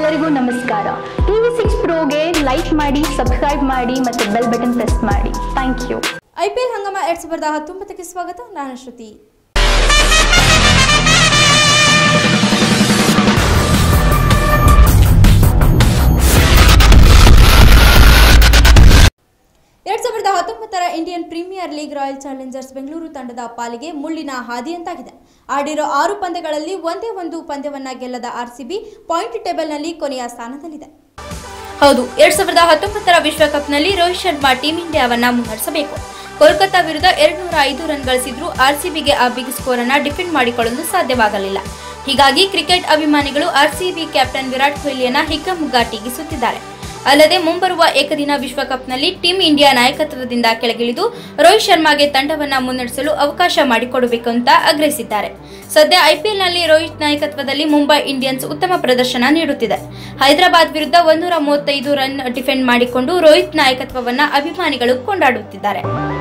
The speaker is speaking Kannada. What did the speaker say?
ಎಲ್ಲರಿಗೂ ನಮಸ್ಕಾರ ಟಿವಿ ಸಿಕ್ಸ್ ಪ್ರೋಗೆ ಲೈಕ್ ಮಾಡಿ ಸಬ್ಸ್ಕ್ರೈಬ್ ಮಾಡಿ ಮತ್ತು ಬೆಲ್ ಬಟನ್ ಪ್ರೆಸ್ ಮಾಡಿ ಥ್ಯಾಂಕ್ ಯು ಐಪಿಎಲ್ ಹಂಗಾಮ ಎರಡ್ ಸಾವಿರದ ಹತ್ತೊಂಬತ್ತಕ್ಕೆ ಸ್ವಾಗತ ನಾನು ಶ್ರುತಿ ಎರಡ್ ಸಾವಿರದ ಹತ್ತೊಂಬತ್ತರ Indian Premier League Royal Challengers Bengaluru ತಂಡದ ಪಾಲಿಗೆ ಮುಳ್ಳಿನ ಹಾದಿಯಂತಾಗಿದೆ ಆಡಿರೋ ಆರು ಪಂದ್ಯಗಳಲ್ಲಿ ಒಂದೇ ಒಂದು ಪಂದ್ಯವನ್ನ ಗೆಲ್ಲದ ಆರ್ಸಿಬಿ ಪಾಯಿಂಟ್ ಟೇಬಲ್ನಲ್ಲಿ ಕೊನೆಯ ಸ್ಥಾನದಲ್ಲಿದೆ ಹೌದು ಎರಡ್ ಸಾವಿರದ ಹತ್ತೊಂಬತ್ತರ ವಿಶ್ವಕಪ್ನಲ್ಲಿ ರೋಹಿತ್ ಶರ್ಮಾ ಟೀಂ ಇಂಡಿಯಾವನ್ನ ಮುನ್ನಡೆಸಬೇಕು ಕೋಲ್ಕತ್ತಾ ವಿರುದ್ಧ ಎರಡ್ನೂರ ಐದು ರನ್ ಗಳಿಸಿದ್ರೂ ಆರ್ಸಿಬಿಗೆ ಆ ಬಿಗ್ ಸ್ಕೋರ್ ಅನ್ನ ಡಿಫೆಂಡ್ ಮಾಡಿಕೊಳ್ಳಲು ಸಾಧ್ಯವಾಗಲಿಲ್ಲ ಹೀಗಾಗಿ ಕ್ರಿಕೆಟ್ ಅಭಿಮಾನಿಗಳು ಆರ್ಸಿಬಿ ಕ್ಯಾಪ್ಟನ್ ವಿರಾಟ್ ಕೊಹ್ಲಿಯನ್ನ ಹಿಗ್ಗಮುಗ್ಗ ಟೀಕಿಸುತ್ತಿದ್ದಾರೆ ಅಲ್ಲದೆ ಮುಂಬರುವ ಏಕದಿನ ವಿಶ್ವಕಪ್ನಲ್ಲಿ ಟೀಂ ಇಂಡಿಯಾ ನಾಯಕತ್ವದಿಂದ ಕೆಳಗಿಳಿದು ರೋಹಿತ್ ಶರ್ಮಾಗೆ ತಂಡವನ್ನ ಮುನ್ನಡೆಸಲು ಅವಕಾಶ ಮಾಡಿಕೊಡಬೇಕು ಅಂತ ಆಗ್ರಹಿಸಿದ್ದಾರೆ ಸದ್ಯ ಐಪಿಎಲ್ನಲ್ಲಿ ರೋಹಿತ್ ನಾಯಕತ್ವದಲ್ಲಿ ಮುಂಬೈ ಇಂಡಿಯನ್ಸ್ ಉತ್ತಮ ಪ್ರದರ್ಶನ ನೀಡುತ್ತಿದೆ ಹೈದರಾಬಾದ್ ವಿರುದ್ಧ ಒಂದೂರ ಮೂವತ್ತೈದು ರನ್ ಡಿಫೆಂಡ್ ಮಾಡಿಕೊಂಡು ರೋಹಿತ್ ನಾಯಕತ್ವವನ್ನ ಅಭಿಮಾನಿಗಳು ಕೊಂಡಾಡುತ್ತಿದ್ದಾರೆ